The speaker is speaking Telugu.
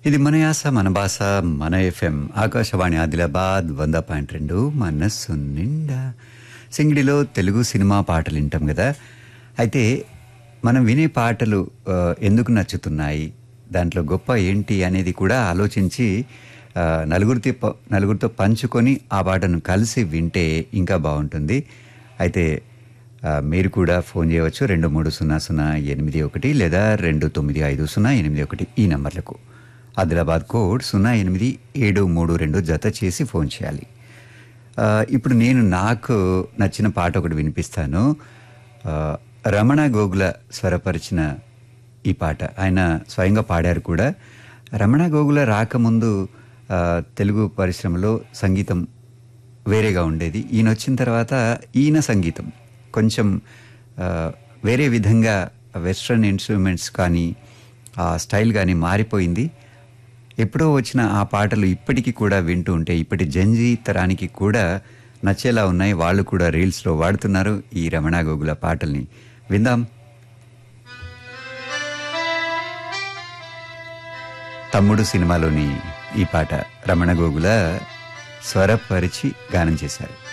ఇది మన యాస మన భాష మన ఎఫ్ఎం ఆకాశవాణి ఆదిలాబాద్ వంద పాయింట్ రెండు మనస్సు నిండా సింగిడిలో తెలుగు సినిమా పాటలు వింటాం కదా అయితే మనం వినే పాటలు ఆ, ఎందుకు నచ్చుతున్నాయి దాంట్లో గొప్ప ఏంటి అనేది కూడా ఆలోచించి ఆ, నలుగురితో ప- నలుగురితో పంచుకొని ఆ పాటను కలిసి వింటే ఇంకా బాగుంటుంది అయితే ఆ, మీరు కూడా ఫోన్ చేయవచ్చు రెండు మూడు సున్నా సున్నా ఎనిమిది ఒకటి లేదా రెండు తొమ్మిది ఐదు సున్నా ఎనిమిది ఒకటి ఈ నంబర్లకు ఆదిలాబాద్ కోడ్ సున్నా ఎనిమిది ఏడు మూడు రెండు జత చేసి ఫోన్ చేయాలి ఆ, ఇప్పుడు నేను నాకు నచ్చిన పాట ఒకటి వినిపిస్తాను ఆ, రమణ గోగుల స్వరపరిచిన ఈ పాట ఆయన స్వయంగా పాడారు కూడా రమణ గోగుల రాకముందు ఆ, తెలుగు పరిశ్రమలో సంగీతం వేరేగా ఉండేది ఈయన వచ్చిన తర్వాత ఈయన సంగీతం కొంచెం ఆ, వేరే విధంగా వెస్ట్రన్ ఇన్స్ట్రుమెంట్స్ కానీ ఆ స్టైల్ కానీ మారిపోయింది ఎప్పుడో వచ్చిన ఆ పాటలు ఇప్పటికీ కూడా వింటూ ఉంటే ఇప్పటి జంజీ తరానికి కూడా నచ్చేలా ఉన్నాయి వాళ్ళు కూడా రీల్స్లో వాడుతున్నారు ఈ రమణ గోగుల పాటల్ని విందాం తమ్ముడు సినిమాలోని ఈ పాట రమణ గోగుల స్వరపరిచి గానం చేశారు